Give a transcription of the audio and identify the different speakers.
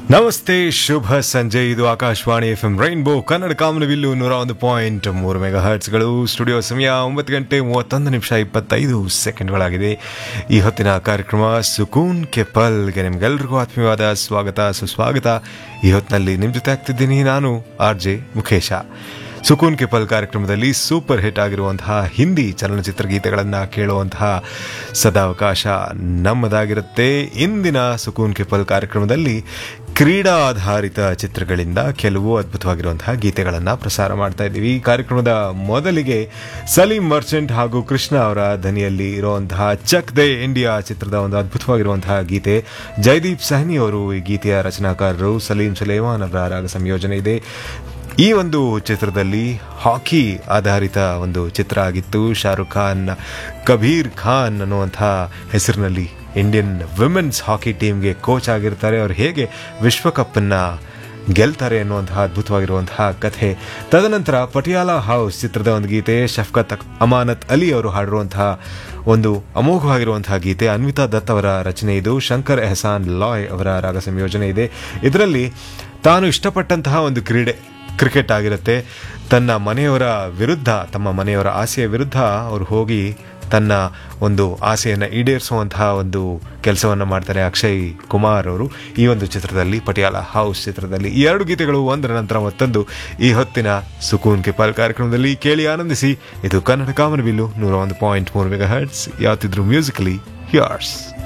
Speaker 1: ನಮಸ್ತೆ ಶುಭ ಸಂಜೆ ಇದು Akashvani F M rainbow Kannada ಕಾಮನವಿಲ್ಲು ನೂರ ಒಂದು ಪಾಯಿಂಟ್ ಮೂರು ಮೆಗಾ ಹರ್ಟ್ಸ್ಗಳು ಸ್ಟುಡಿಯೋ ಸಮಯ ಒಂಬತ್ತು ಗಂಟೆ ಮೂವತ್ತೊಂದು ನಿಮಿಷ ಇಪ್ಪತ್ತೈದು ಸೆಕೆಂಡ್ಗಳಾಗಿದೆ ಈ ಹೊತ್ತಿನ ಕಾರ್ಯಕ್ರಮ ಸುಕೂನ್ ಕೆ ಪಲ್ಗೆ ನಿಮ್ಗೆಲ್ರಿಗೂ ಆತ್ಮೀಯವಾದ ಸ್ವಾಗತ ಸುಸ್ವಾಗತ ಈ ಹೊತ್ತಿನಲ್ಲಿ ನಿಮ್ಮ ಜೊತೆ ಆಗ್ತಿದ್ದೀನಿ ನಾನು ಆರ್ ಜೆ ಮುಖೇಶ ಸುಕೂನ್ ಕೆ ಪಲ್ ಕಾರ್ಯಕ್ರಮದಲ್ಲಿ ಸೂಪರ್ ಹಿಟ್ ಆಗಿರುವಂತಹ ಹಿಂದಿ ಚಲನಚಿತ್ರ ಗೀತೆಗಳನ್ನು ಕೇಳುವಂತಹ ಸದಾವಕಾಶ ನಮ್ಮದಾಗಿರುತ್ತೆ ಇಂದಿನ ಸುಕೂನ್ ಕೆ ಪಲ್ ಕಾರ್ಯಕ್ರಮದಲ್ಲಿ ಕ್ರೀಡಾ ಆಧಾರಿತ ಚಿತ್ರಗಳಿಂದ ಕೆಲವು ಅದ್ಭುತವಾಗಿರುವಂತಹ ಗೀತೆಗಳನ್ನು ಪ್ರಸಾರ ಮಾಡ್ತಾ ಇದ್ದೀವಿ ಈ ಕಾರ್ಯಕ್ರಮದ ಮೊದಲಿಗೆ ಸಲೀಂ ಮರ್ಚೆಂಟ್ ಹಾಗೂ ಕೃಷ್ಣ ಅವರ ಧ್ವನಿಯಲ್ಲಿ ಇರುವಂತಹ ಚಕ್ ದೇ ಇಂಡಿಯಾ ಚಿತ್ರದ ಒಂದು ಅದ್ಭುತವಾಗಿರುವಂತಹ ಗೀತೆ ಜೈದೀಪ್ ಸಹ್ನಿ ಅವರು ಈ ಗೀತೆಯ ರಚನಾಕಾರರು ಸಲೀಂ ಸುಲೇಮಾನ್ ಅವರ ರಾಗ ಸಂಯೋಜನೆ ಇದೆ ಈ ಒಂದು ಚಿತ್ರದಲ್ಲಿ ಹಾಕಿ ಆಧಾರಿತ ಒಂದು ಚಿತ್ರ ಆಗಿತ್ತು ಶಾರುಖ್ ಖಾನ್ ಕಬೀರ್ ಖಾನ್ ಅನ್ನುವಂತಹ ಹೆಸರಿನಲ್ಲಿ ಇಂಡಿಯನ್ ವಿಮೆನ್ಸ್ ಹಾಕಿ ಟೀಮ್ಗೆ ಕೋಚ್ ಆಗಿರ್ತಾರೆ ಅವ್ರು ಹೇಗೆ ವಿಶ್ವಕಪ್ಪನ್ನು ಗೆಲ್ತಾರೆ ಅನ್ನುವಂತಹ ಅದ್ಭುತವಾಗಿರುವಂತಹ ಕಥೆ ತದನಂತರ ಪಟಿಯಾಲ ಹೌಸ್ ಚಿತ್ರದ ಒಂದು ಗೀತೆ ಶಫ್ಕತ್ ಅಮಾನತ್ ಅಲಿ ಅವರು ಹಾಡಿರುವಂತಹ ಒಂದು ಅಮೋಘವಾಗಿರುವಂತಹ ಗೀತೆ ಅನ್ವಿತಾ ದತ್ ಅವರ ರಚನೆ ಇದು ಶಂಕರ್ ಎಹಸಾನ್ ಲಾಯ್ ಅವರ ರಾಗ ಸಂಯೋಜನೆ ಇದೆ ಇದರಲ್ಲಿ ತಾನು ಇಷ್ಟಪಟ್ಟಂತಹ ಒಂದು ಕ್ರೀಡೆ ಕ್ರಿಕೆಟ್ ಆಗಿರುತ್ತೆ ತನ್ನ ಮನೆಯವರ ವಿರುದ್ಧ ತಮ್ಮ ಮನೆಯವರ ಆಸೆಯ ವಿರುದ್ಧ ಅವರು ಹೋಗಿ ತನ್ನ ಒಂದು ಆಸೆಯನ್ನು ಈಡೇರಿಸುವಂತಹ ಒಂದು ಕೆಲಸವನ್ನು ಮಾಡ್ತಾರೆ ಅಕ್ಷಯ್ ಕುಮಾರ್ ಅವರು ಈ ಒಂದು ಚಿತ್ರದಲ್ಲಿ ಪಟಿಯಾಲ ಹೌಸ್ ಚಿತ್ರದಲ್ಲಿ ಈ ಎರಡು ಗೀತೆಗಳು ಒಂದರ ನಂತರ ಮತ್ತೊಂದು ಈ ಹೊತ್ತಿನ ಸುಕೂನ್ ಕಿಪಾಲ್ ಕಾರ್ಯಕ್ರಮದಲ್ಲಿ ಕೇಳಿ ಆನಂದಿಸಿ ಇದು ಕನ್ನಡ ಕಾಮನಬಿಲ್ಲು ನೂರ ಒಂದು ಪಾಯಿಂಟ್ ಮೂರು ಮೆಗಾ ಹರ್ಟ್ಸ್ ಯಾವತ್ತಿದ್ರು ಮ್ಯೂಸಿಕಲಿ ಯಾರ್ಸ್